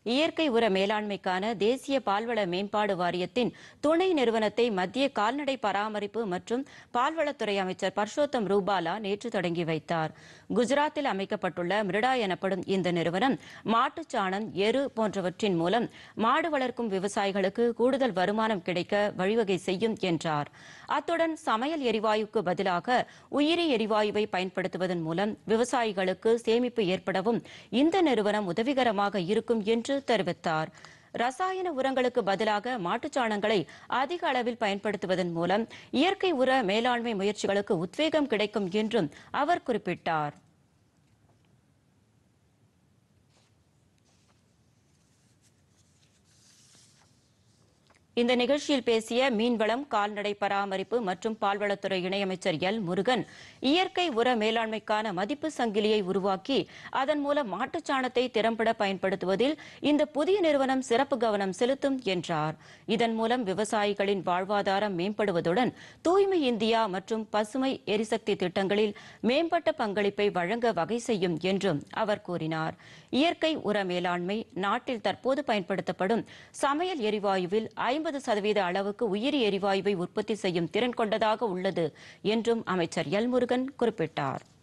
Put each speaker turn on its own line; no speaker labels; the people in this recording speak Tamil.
இயற்கை உர மேலாண்மைக்கான தேசிய பால்வள மேம்பாடு வாரியத்தின் துணை நிறுவனத்தை மத்திய கால்நடை பராமரிப்பு மற்றும் பால்வளத்துறை அமைச்சர் பர்ஷோத்தம் ரூபாலா நேற்று தொடங்கி வைத்தார் குஜராத்தில் அமைக்கப்பட்டுள்ள மிருடா எனப்படும் இந்த நிறுவனம் மாட்டுச் சாணம் எரு போன்றவற்றின் மூலம் மாடு வளர்க்கும் விவசாயிகளுக்கு கூடுதல் வருமானம் கிடைக்க வழிவகை செய்யும் என்றார் அத்துடன் சமையல் எரிவாயுக்கு பதிலாக உயிரி எரிவாயுவை பயன்படுத்துவதன் மூலம் விவசாயிகளுக்கு சேமிப்பு ஏற்படவும் இந்த நிறுவனம் உதவிகரமாக இருக்கும் என்று தெரிவித்தார் ரசாயன உரங்களுக்கு பதிலாக மாட்டுச்சாணங்களை அதிக அளவில் பயன்படுத்துவதன் மூலம் இயற்கை உர மேலாண்மை முயற்சிகளுக்கு உத்வேகம் கிடைக்கும் என்றும் அவர் குறிப்பிட்டார் இந்த நிகழ்ச்சியில் பேசிய மீன்வளம் கால்நடை பராமரிப்பு மற்றும் பால்வளத்துறை இணையமைச்சர் எல் முருகன் இயற்கை உர மேலாண்மைக்கான மதிப்பு சங்கிலியை உருவாக்கி அதன் மூலம் மாட்டுச்சாணத்தை திறம்பட பயன்படுத்துவதில் இந்த புதிய நிறுவனம் சிறப்பு கவனம் செலுத்தும் என்றார் இதன் மூலம் விவசாயிகளின் வாழ்வாதாரம் மேம்படுவதுடன் தூய்மை இந்தியா மற்றும் பசுமை எரிசக்தி திட்டங்களில் மேம்பட்ட பங்களிப்பை வழங்க வகை செய்யும் என்றும் அவர் கூறினார் இயற்கை உர மேலாண்மை நாட்டில் தற்போது பயன்படுத்தப்படும் சமையல் எரிவாயுவில் ஐம்பது சதவீத அளவுக்கு உயிரி எரிவாயுவை உற்பத்தி செய்யும் திறன் கொண்டதாக உள்ளது என்றும் அமைச்சர் எல் முருகன் குறிப்பிட்டார்